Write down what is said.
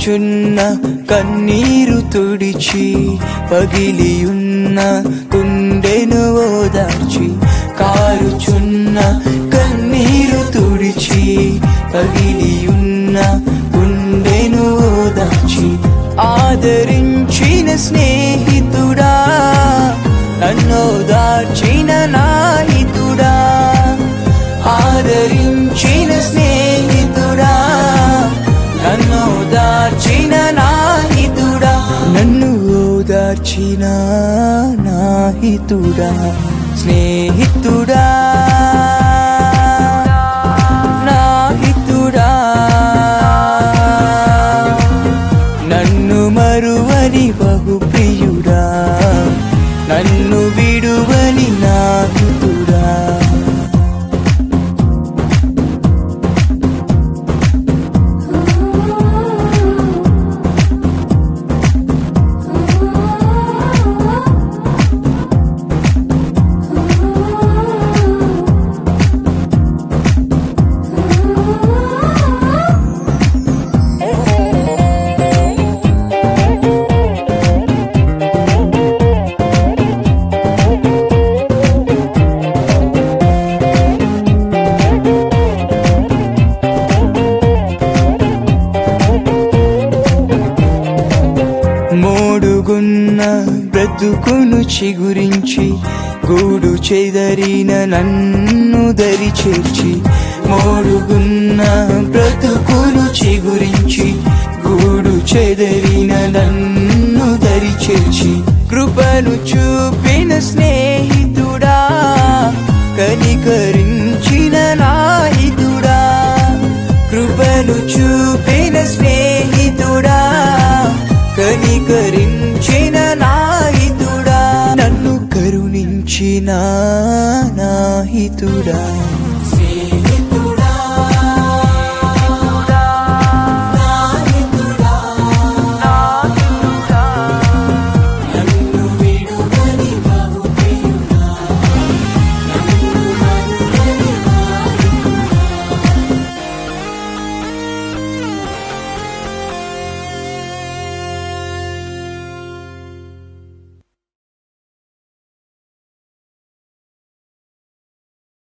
కారుచున్న కన్నీరు తుడిచి పగిలియున్న గుండెను ఓదార్చి కారుచున్న కన్నీరు తుడిచి పగిలియున్న గుండెను ఓదార్చి ఆదరించిన స్నేహితుడా నన్ను దార్చిన నాహితుడా ఆదరించిన స్నేహితుడా నన్ను దార్చిన నాహితుడా నన్ను ఓదార్చిన నాహితుడా స్నేహితుడా నాహితుడా నన్ను మరువని బహుప్రియుడా నన్ను విడువని నాహితుడా మోడుగున్న బ్రతుకును చిగురించి గూడు చెదరిన నన్ను దరి చేర్చి మోడుగున్న బ్రతుకును చిగురించి గూడు చెదరిన నన్ను దరి చేర్చి కృపను చూపిన స్నేహితుడా కనికరించిన నాహితుడా కృపను చూపిన స్నేహితుడా కనికరించిన నాహితుడా నన్ను కరుణించిన నాహితుడా